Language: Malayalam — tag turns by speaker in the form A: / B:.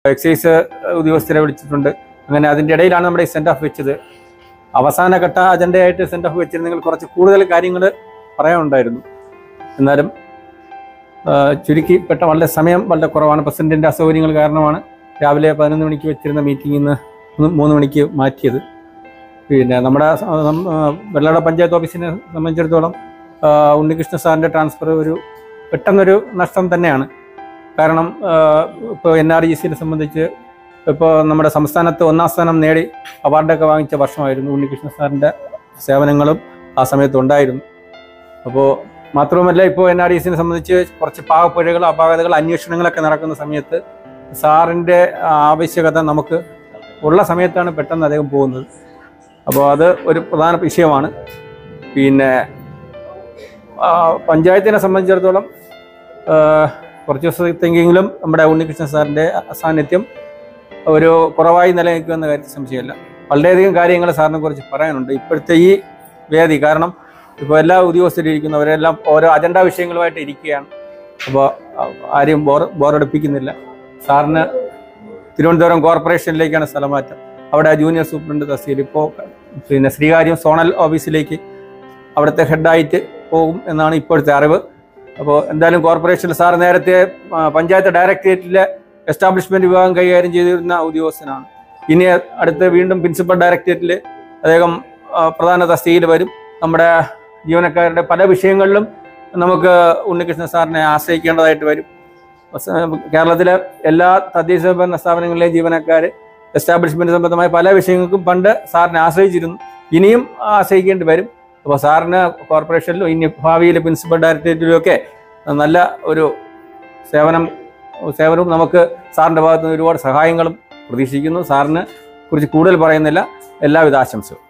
A: എക്സൈസ് ഉദ്യോഗസ്ഥരെ വിളിച്ചിട്ടുണ്ട് അങ്ങനെ അതിൻ്റെ ഇടയിലാണ് നമ്മുടെ ഈ സെൻഡ് ഓഫ് വെച്ചത് അവസാനഘട്ട അജണ്ടയായിട്ട് സെൻഡ് ഓഫ് വെച്ചിരുന്നെങ്കിൽ കുറച്ച് കൂടുതൽ കാര്യങ്ങൾ പറയാനുണ്ടായിരുന്നു എന്നാലും ആ, ചുരുക്കി പെട്ട വളരെ സമയം വളരെ കുറവാണ് പ്രസിഡന്റിന്റെ അസൗകര്യങ്ങൾ കാരണമാണ് രാവിലെ പതിനൊന്ന് മണിക്ക് വെച്ചിരുന്ന മീറ്റിംഗിൽ നിന്ന് മൂന്ന് മൂന്ന് മണിക്ക് മാറ്റിയത് പിന്നെ നമ്മുടെ സ- നം- ആ, വെള്ളാട പഞ്ചായത്ത് ഓഫീസിനെ സംബന്ധിച്ചിടത്തോളം ആ, ഉണ്ണികൃഷ്ണ സാറിൻ്റെ ട്രാൻസ്ഫർ ഒരു പെട്ടെന്നൊരു നഷ്ടം തന്നെയാണ് കാരണം ഇപ്പോൾ എൻ ആർ ജി സിനെ സംബന്ധിച്ച് ഇപ്പോൾ നമ്മുടെ സംസ്ഥാനത്ത് ഒന്നാം സ്ഥാനം നേടി അവാർഡൊക്കെ വാങ്ങിച്ച വർഷമായിരുന്നു ഉണ്ണികൃഷ്ണ സാറിൻ്റെ സേവനങ്ങളും ആ സമയത്ത് ഉണ്ടായിരുന്നു അപ്പോൾ മാത്രവുമല്ല ഇപ്പോൾ എൻ ആർ ഇ സിനെ സംബന്ധിച്ച് കുറച്ച് പാകപ്പുഴകൾ അപാകതകൾ അന്വേഷണങ്ങളൊക്കെ നടക്കുന്ന സമയത്ത് സാറിൻ്റെ ആവശ്യകത നമുക്ക് ഉള്ള സമയത്താണ് പെട്ടെന്ന് അദ്ദേഹം പോകുന്നത് അപ്പോൾ അത് ഒരു പ്രധാന വിഷയമാണ് പിന്നെ ആ, പഞ്ചായത്തിനെ സംബന്ധിച്ചിടത്തോളം ആ, കുറച്ച് ദിവസത്തെങ്കിലും നമ്മുടെ ഉണ്ണികൃഷ്ണൻ സാറിൻ്റെ സാന്നിധ്യം ഒരു കുറവായി നിലനിൽക്കുമെന്ന കാര്യത്തിൽ സംശയമില്ല വളരെയധികം കാര്യങ്ങൾ സാറിനെ കുറിച്ച് പറയാനുണ്ട് ഇപ്പോഴത്തെ ഈ വേദി കാരണം ഇപ്പോൾ എല്ലാ ഉദ്യോഗസ്ഥരും ഇരിക്കുന്നവരെല്ലാം ഓരോ അജണ്ട വിഷയങ്ങളുമായിട്ട് ഇരിക്കുകയാണ് അപ്പോൾ ആരെയും ബോർ ബോറടിപ്പിക്കുന്നില്ല സാറിന് തിരുവനന്തപുരം കോർപ്പറേഷനിലേക്കാണ് സ്ഥലമാറ്റം അവിടെ ജൂനിയർ സൂപ്രണ്ട് തസ്തിയിൽ ഇപ്പോൾ പിന്നെ ശ്രീകാര്യം സോണൽ ഓഫീസിലേക്ക് അവിടുത്തെ ഹെഡായിട്ട് പോകും എന്നാണ് ഇപ്പോഴത്തെ അറിവ് അപ്പോൾ എന്തായാലും കോർപ്പറേഷനിൽ സാർ നേരത്തെ ആ, പഞ്ചായത്ത് ഡയറക്ടറേറ്റിലെ എസ്റ്റാബ്ലിഷ്മെന്റ് വിഭാഗം കൈകാര്യം ചെയ്തിരുന്ന ഉദ്യോഗസ്ഥനാണ് ഇനി അടുത്ത് വീണ്ടും പ്രിൻസിപ്പൽ ഡയറക്ടറേറ്റിൽ അദ്ദേഹം ആ, പ്രധാന തസ്തികയിൽ വരും നമ്മുടെ ജീവനക്കാരുടെ പല വിഷയങ്ങളിലും നമുക്ക് ഉണ്ണികൃഷ്ണൻ സാറിനെ ആശ്രയിക്കേണ്ടതായിട്ട് വരും സ- കേരളത്തിലെ എല്ലാ തദ്ദേശ ഭരണ സ്ഥാപനങ്ങളിലെയും ജീവനക്കാർ എസ്റ്റാബ്ലിഷ്മെന്റ് സംബന്ധമായ പല വിഷയങ്ങൾക്കും പണ്ട് സാറിനെ ആശ്രയിച്ചിരുന്നു ഇനിയും ആശ്രയിക്കേണ്ടി വരും അപ്പോൾ സാറിന് കോർപ്പറേഷനിലും ഇനി ഭാവിയിൽ പ്രിൻസിപ്പൽ ഡയറക്ടറേറ്റിലും ഒക്കെ നല്ല ഒരു സേവനം സേവനവും നമുക്ക് സാറിൻ്റെ ഭാഗത്ത് നിന്ന് ഒരുപാട് സഹായങ്ങളും പ്രതീക്ഷിക്കുന്നു സാറിന് കുറിച്ച് കൂടുതൽ പറയുന്നില്ല എല്ലാവിധ ആശംസകളും